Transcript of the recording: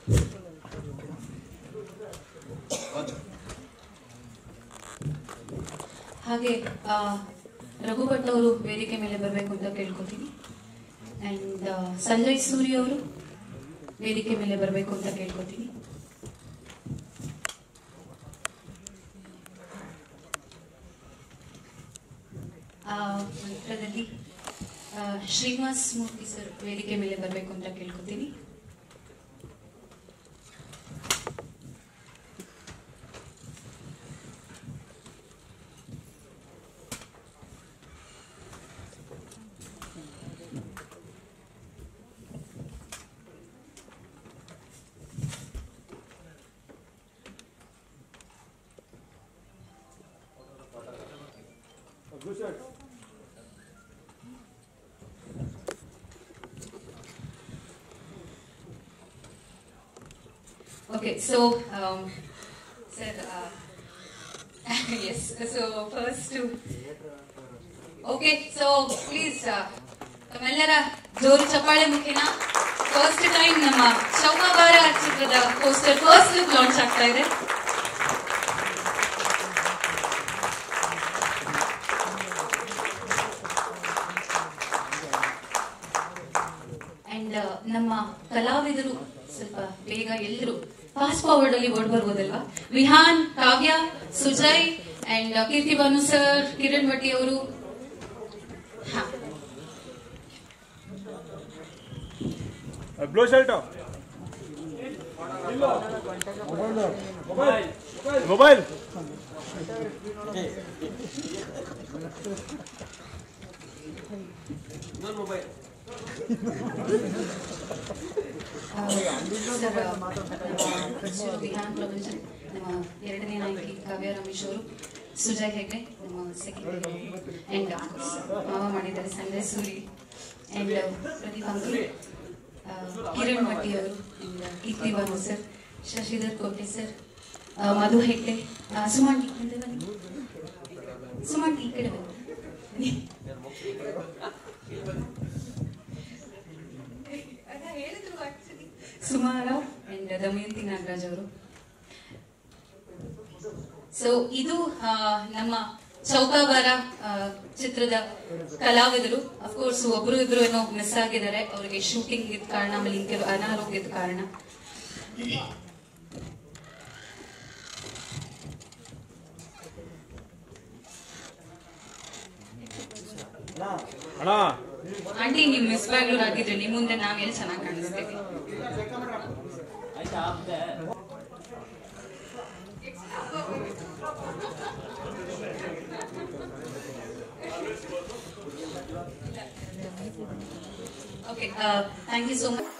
ಹಾಗೆ ಆ, ರಘು ಭಟ್ ಅವರು ವೇದಿಕೆ ಮೇಲೆ ಬರಬೇಕು ಅಂತ ಕೇಳ್ಕೊತೀನಿ ಅಂಡ್ ಸಂಜಯ್ ಸೂರಿ ಅವರು ವೇದಿಕೆ ಮೇಲೆ ಬರಬೇಕು ಅಂತ ಕೇಳ್ಕೊತೀನಿ ಆ ನಂತರದಲ್ಲಿ ಆ, ಶ್ರೀನಿವಾಸ್ ಮೂರ್ತಿ ಸರ್ ವೇದಿಕೆ ಮೇಲೆ ಬರಬೇಕು ಅಂತ ಕೇಳ್ಕೊತೀನಿ Okay, so, um, sir, uh, yes, so first to, okay, so please, uh, ತಮ್ಮೆಲ್ಲರ ಜೋರು ಚಪ್ಪಾಳೆ ಮುಖೇನ ಫಸ್ಟ್ ಟೈಮ್ ನಮ್ಮ ಚೌಕಾಬಾರ ಚಿತ್ರದ ಪೋಸ್ಟರ್ ಫಸ್ಟ್ ಲುಕ್ ಲಾಂಚ್ ಆಗ್ತಾ ಇದೆ ಅಂಡ್ ನಮ್ಮ ಕಲಾವಿದರು ಸ್ವಲ್ಪ ಬೇಗ ಎಲ್ಲರೂ ಫಾಸ್ಟ್ ಫಾರ್ವರ್ಡ್ ಅಲ್ಲಿ ಓಡ್ ಬರ್ಬೋದಲ್ವಾ ವಿಹಾನ್ ಕಾವ್ಯ ಸುಜಯ್ ಅಂಡ್ ಕೀರ್ತಿ ಭಾನು ಸರ್ ಕಿರಣ್ ಭಟ್ಟಿ ಅವರು ಹಾ ಬ್ಲೂ ಶರ್ಟ್ ಮೊಬೈಲ್ ಸರ್ ಹೆಸರು ವಿಹಾನ್ ಪ್ರಪಂಚನ್ ನಮ್ಮ ಎರಡನೇ ನಾಯಕಿ ಕಾವ್ಯ ರಮೇಶ್ ಅವರು ಸುಜಯ್ ಹೆಗ್ಡೆ ನಮ್ಮ ಸೆಕೆಂಡ್ ಅಂಡ್ ಮಾವ ಮಾಡಿದ್ದಾರೆ ಸಂಜಯ್ ಸೂರಿ ಅಂಡ್ ಪ್ರದೀಪ್ ಅಂಕಲ್ ಕಿರಣ್ ಭಟ್ಟಿ ಅವರು and Keerthi Bhanu sir Shashidhar Kote sir ಮಧು ಹೆಗ್ಡೆ ಆ, ಸುಮನ್ ಟಿ ಹಿಂದೆ ಬನ್ನಿ ಸುಮನ್ ಟಿ ಈ ಕಡೆ ಬನ್ನಿ ಅದ ಹೇಳಿದ್ರು actually. ಸುಮಾರ ಅಂಡ್ ದಮಯಂತಿ ನಾಗರಾಜ್ ಅವರು ಸೊ ಇದು ಆ, ನಮ್ಮ ಚೌಕಾಬಾರ ಆ, ಚಿತ್ರದ ಕಲಾವಿದರು ಅಫ್ಕೋರ್ಸ್ ಒಬ್ರು ಇಬ್ರು ಏನೋ ಮಿಸ್ ಆಗಿದ್ದಾರೆ ಅವರಿಗೆ ಶೂಟಿಂಗ್ ಇದ್ದ ಕಾರಣ ಆಮೇಲೆ ಇಂಕೆ ಅನಾರೋಗ್ಯದ ಕಾರಣ ಅಣ್ಣ ಆಂಟಿ ನೀವು ಮಿಸ್ ಬ್ಯಾಂಗ್ಳೂರ್ ಆಗಿದ್ರೆ ನಿಮ್ ಮುಂದೆ ನಾವ್ ಎಲ್ಲಿ ಚೆನ್ನಾಗಿ ಕಾಣಿಸ್ತೇವೆ okay thank you so much